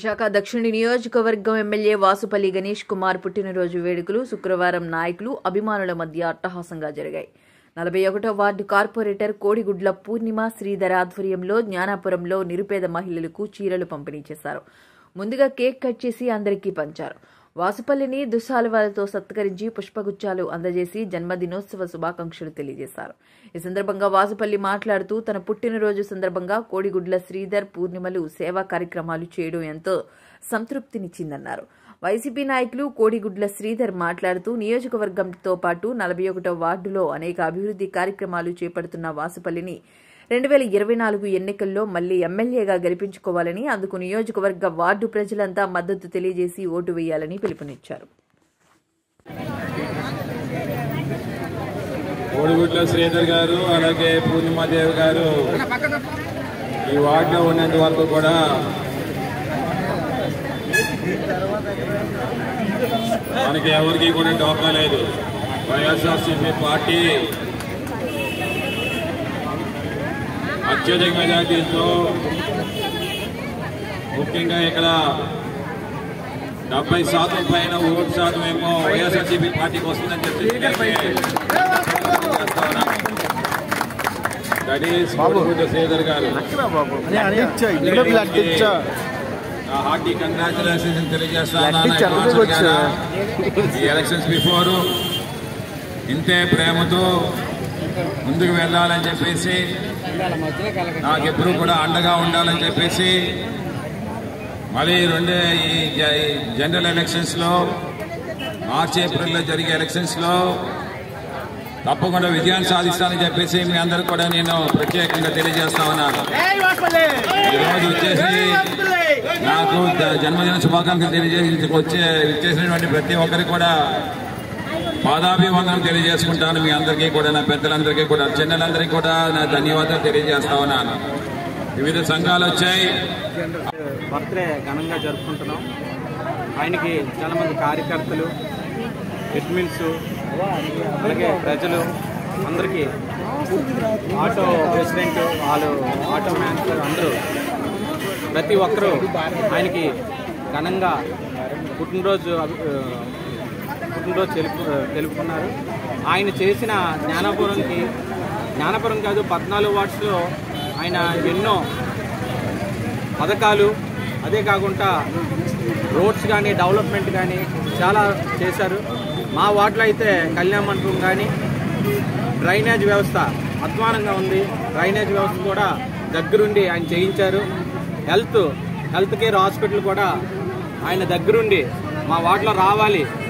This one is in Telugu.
విశాఖ దక్షిణ నియోజకవర్గం ఎమ్మెల్యే వాసుపల్లి గణేష్ కుమార్ పుట్టినరోజు వేడుకలు శుక్రవారం నాయకులు అభిమానుల మధ్య అట్టహాసంగా జరిగాయి నలభై ఒకటో వార్డు కార్పొరేటర్ కోడిగుడ్ల పూర్ణిమ శ్రీధర్ ఆధ్వర్యంలో జ్ఞానాపురంలో నిరుపేద మహిళలకు చీరలు పంపిణీ చేశారు ముందుగా కేక్ కట్ చేసి అందరికీ పంచారు వాసుపల్లిని దుస్సాలువాలతో సత్కరించి పుష్పగుచ్చాలు అందజేసి జన్మదినోత్సవ శుభాకాంక్షలు తెలియజేశారు ఈ సందర్భంగా వాసుపల్లి మాట్లాడుతూ తన పుట్టినరోజు సందర్భంగా కోడిగుడ్ల శ్రీధర్ పూర్ణిమలు సేవా కార్యక్రమాలు చేయడం ఎంతో సంతృప్తినిచ్చిందన్నారు వైసీపీ నాయకులు కోడిగుడ్ల శ్రీధర్ మాట్లాడుతూ నియోజకవర్గంతో పాటు నలభై ఒకటో వార్డులో అనేక అభివృద్ధి కార్యక్రమాలు చేపడుతున్న వాసుపల్లిని రెండు వేల ఇరవై నాలుగు ఎన్నికల్లో మళ్లీ ఎమ్మెల్యేగా గెలిపించుకోవాలని అందుకు నియోజకవర్గ వార్డు ప్రజలంతా మద్దతు తెలియజేసి ఓటు వేయాలని పిలుపునిచ్చారు కోడిగుడ్ల శ్రీధర్ గారు అలాగే పూర్ణిమాదేవి గారు ఈ వార్డులో ఉన్నంత వరకు కూడా మనకి ఎవరికి కూడా డోకా లేదు వైఎస్ఆర్సీపీ పార్టీ అత్యధిక మెజార్టీతో ముఖ్యంగా ఇక్కడ డెబ్బై శాతం పైన ఓటు శాతం ఏమో వైఎస్ఆర్సీపీ పార్టీకి వస్తుందని చెప్పి దట్ ఈస్ కోడిగుడ్డ శ్రీధర్ గారు ఆ హార్టీ కంగ్రాచులేషన్స్ తెలియజేస్తాను ఈ ఎలక్షన్స్ బిఫోర్ ఇంతే ప్రేమతో ముందుకు వెళ్ళాలని చెప్పేసి నాకు ఎప్పుడు కూడా అండగా ఉండాలని చెప్పేసి మళ్ళీ రెండే ఈ జ- ఈ జనరల్ ఎలక్షన్స్ లో మార్చి ఏప్రిల్లో జరిగే ఎలక్షన్స్ లో తప్పకుండా విజయాన్ని సాధిస్తానని చెప్పేసి మీ అందరూ కూడా నేను ప్రత్యేకంగా తెలియజేస్తా ఉన్నాను ఈరోజు వచ్చేసి నాకు ద- జన్మదిన శుభాకాంక్షలు తెలియజేసి వచ్చే ఇచ్చేసినటువంటి ప్రతి ఒక్కరికి కూడా పాదాభివందనం తెలియజేసుకుంటాను మీ అందరికీ కూడా నా పెద్దలందరికీ కూడా చిన్నలందరికీ కూడా నా ధన్యవాదాలు తెలియజేస్తా ఉన్నాను వివిధ సంఘాలు వచ్చాయి బర్త్డే ఘనంగా జరుపుకుంటున్నాం ఆయనకి చాలా మంది కార్యకర్తలు అడ్మిన్స్ అలాగే ప్రజలు అందరికీ ఆటో ప్రెసిడెంట్ వాళ్ళు ఆటో మ్యాన్సర్ అందరూ ప్రతి ఒక్కరూ ఆయనకి ఘనంగా పుట్టినరోజు అభి- ఆ, పుట్టినరోజు తెలుపు తెలుపుకున్నారు ఆయన చేసిన జ్ఞానాపురంకి జ్ఞానాపురం కాదు పద్నాలుగు వార్డ్స్లో ఆయన ఎన్నో పథకాలు అదే కాకుండా రోడ్స్ కానీ డెవలప్మెంట్ కానీ చాలా చేశారు మా వార్డులో అయితే కళ్యాణ మండపం కానీ డ్రైనేజ్ వ్యవస్థ అధ్వానంగా ఉంది డ్రైనేజ్ వ్యవస్థ కూడా దగ్గరుండి ఆయన చేయించారు హెల్త్ హెల్త్ కేర్ హాస్పిటల్ కూడా ఆయన దగ్గరుండి మా వార్డులో రావాలి